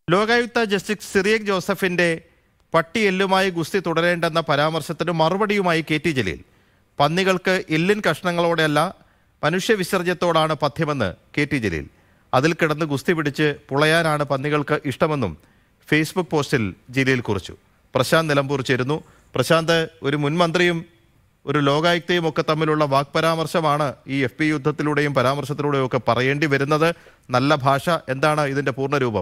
Lokayukta justice Cyriac ജോസഫിന്റെ പട്ടി എല്ലുമായി ഗുസ്തി തുടരേണ്ടെന്ന പരാമർശത്തിന് മറുപടിയുമായി കെ ടി ജലീൽ പന്നികൾക്ക് എല്ലിൻ കഷ്ണങ്ങളോടെയല്ല മനുഷ്യ വിസർജ്യത്തോടാണ് പഥ്യമെന്ന് കെ ടി ജലീൽ അതിൽ കിടന്ന് ഗുസ്തി പിടിച്ച് പുളയാനാണ് പന്നികൾക്ക് ഇഷ്ടമെന്നും ഫേസ്ബുക്ക് പോസ്റ്റിൽ ജലീൽ കുറിച്ചു പ്രശാന്ത് നിലമ്പൂർ ചേരുന്നു പ്രശാന്ത് ഒരു മുൻ മന്ത്രിയും ഒരു ലോകായുക്തയും ഒക്കെ തമ്മിലുള്ള വാക്പരാമർശമാണ് ഈ എഫ് പി യുദ്ധത്തിലൂടെയും പരാമർശത്തിലൂടെയും ഒക്കെ പറയേണ്ടി വരുന്നത് നല്ല ഭാഷ എന്താണ് ഇതിന്റെ പൂർണ്ണരൂപം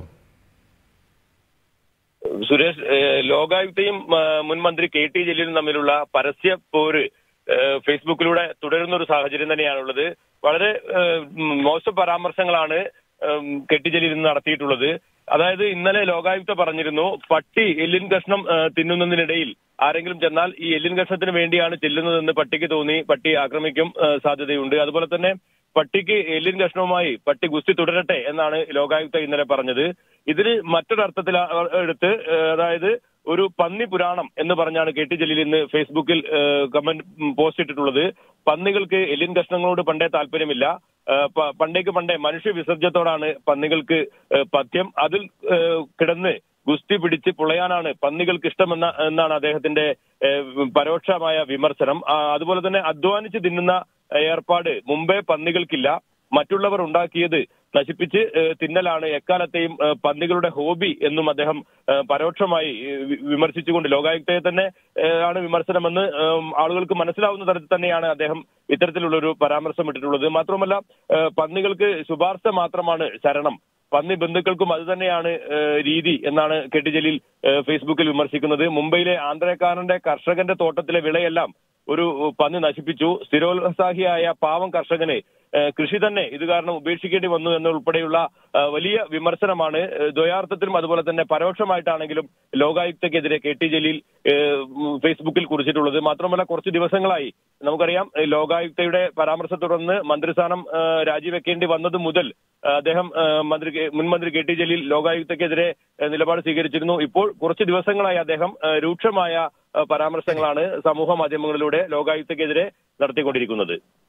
സുരേഷ് ഏഹ് ലോകായുക്തയും ആ, മുൻ മന്ത്രി കെ ടി ജലീലും തമ്മിലുള്ള പരസ്യ പോര് ഏഹ് ഫേസ്ബുക്കിലൂടെ തുടരുന്ന ഒരു സാഹചര്യം തന്നെയാണുള്ളത് വളരെ ഏഹ് ഉം, മോശം പരാമർശങ്ങളാണ് ഉം, കെ ടി ജലീൽ ഇന്ന് നടത്തിയിട്ടുള്ളത് അതായത് ഇന്നലെ ലോകായുക്ത പറഞ്ഞിരുന്നു പട്ടി എല്ലിൻ കഷ്ണം ഏഹ് തിന്നുന്നതിനിടയിൽ ആരെങ്കിലും ചെന്നാൽ ഈ എല്ലിൻ കഷ്ണത്തിന് വേണ്ടിയാണ് ചെല്ലുന്നതെന്ന് പട്ടിക്ക് തോന്നി പട്ടി ആക്രമിക്കും ഏഹ് സാധ്യതയുണ്ട് അതുപോലെ തന്നെ പട്ടിക്ക് എല്ലിൻ കഷ്ണവുമായി പട്ടി ഗുസ്തി തുടരട്ടെ എന്നാണ് ലോകായുക്ത ഇന്നലെ പറഞ്ഞത് ഇതിന് മറ്റൊരർത്ഥത്തിൽ ആ- ആ- എടുത്ത് ഏഹ് അതായത് ഒരു പന്നി പുരാണം എന്ന് പറഞ്ഞാണ് കെ ടി ജലീൽ ഇന്ന് ഫേസ്ബുക്കിൽ ഏഹ് കമന്റ് ഉം, പോസ്റ്റ് ഇട്ടിട്ടുള്ളത് പന്നികൾക്ക് എല്ലിൻ കഷ്ണങ്ങളോട് പണ്ടേ താല്പര്യമില്ല ഏഹ് പ- പണ്ടേക്ക് പണ്ടേ മനുഷ്യ വിസർജ്യത്തോടാണ് പന്നികൾക്ക് ഏഹ് പഥ്യം അതിൽ ഏഹ് കിടന്ന് ഗുസ്തി പിടിച്ച് പുളയാനാണ് പന്നികൾക്ക് ഇഷ്ടമെന്ന എന്നാണ് അദ്ദേഹത്തിന്റെ ഏഹ് പരോക്ഷമായ വിമർശനം ആ, അതുപോലെ തന്നെ അധ്വാനിച്ച് തിന്നുന്ന ഏർപ്പാട് മുമ്പേ പന്നികൾക്കില്ല മറ്റുള്ളവർ ഉണ്ടാക്കിയത് നശിപ്പിച്ച് ഏഹ് തിന്നലാണ് എക്കാലത്തെയും ഏഹ് പന്നികളുടെ ഹോബി എന്നും അദ്ദേഹം ഏഹ് പരോക്ഷമായി ഏഹ് വി- വിമർശിച്ചുകൊണ്ട് ലോകായുക്തയെ തന്നെ ഏഹ് ആണ് വിമർശനമെന്ന് ഏഹ് ആളുകൾക്ക് മനസ്സിലാവുന്ന തരത്തിൽ തന്നെയാണ് അദ്ദേഹം ഇത്തരത്തിലുള്ള ഒരു പരാമർശം ഇട്ടിട്ടുള്ളത് മാത്രമല്ല ഏഹ് പന്നികൾക്ക് ശുപാർശ മാത്രമാണ് ശരണം പന്നി ബന്ധുക്കൾക്കും അത് തന്നെയാണ് ഏഹ് രീതി എന്നാണ് കെ ടി ജലീൽ ഏഹ് ഫേസ്ബുക്കിൽ വിമർശിക്കുന്നത് മുംബൈയിലെ ആന്ധ്രക്കാരന്റെ കർഷകന്റെ തോട്ടത്തിലെ വിളയെല്ലാം ഒരു പന്നി നശിപ്പിച്ചു സ്ഥിരോത്സാഹിയായ പാവം കർഷകന് ഏഹ് കൃഷി തന്നെ ഇത് കാരണം ഉപേക്ഷിക്കേണ്ടി വന്നു എന്നുൾപ്പെടെയുള്ള ഏഹ് വലിയ വിമർശനമാണ് ഏഹ് ദ്വയാർത്ഥത്തിലും അതുപോലെ തന്നെ പരോക്ഷമായിട്ടാണെങ്കിലും ലോകായുക്തക്കെതിരെ കെ ടി ജലീൽ ഏഹ് ഉം ഫേസ്ബുക്കിൽ കുറിച്ചിട്ടുള്ളത് മാത്രമല്ല കുറച്ച് ദിവസങ്ങളായി നമുക്കറിയാം ഏഹ് ലോകായുക്തയുടെ പരാമർശത്തെ തുടർന്ന് മന്ത്രിസ്ഥാനം ഏഹ് രാജിവെക്കേണ്ടി വന്നത് മുതൽ ഏഹ് അദ്ദേഹം ഏഹ് മന്ത്രി കെ- മുൻ മന്ത്രി കെ ടി ജലീൽ ലോകായുക്തക്കെതിരെ ഏഹ് നിലപാട് സ്വീകരിച്ചിരുന്നു ഇപ്പോൾ കുറച്ച് ദിവസങ്ങളായി അദ്ദേഹം ഏഹ് രൂക്ഷമായ ഏഹ് പരാമർശങ്ങളാണ് സമൂഹ മാധ്യമങ്ങളിലൂടെ ലോകായുക്തക്കെതിരെ നടത്തിക്കൊണ്ടിരിക്കുന്നത്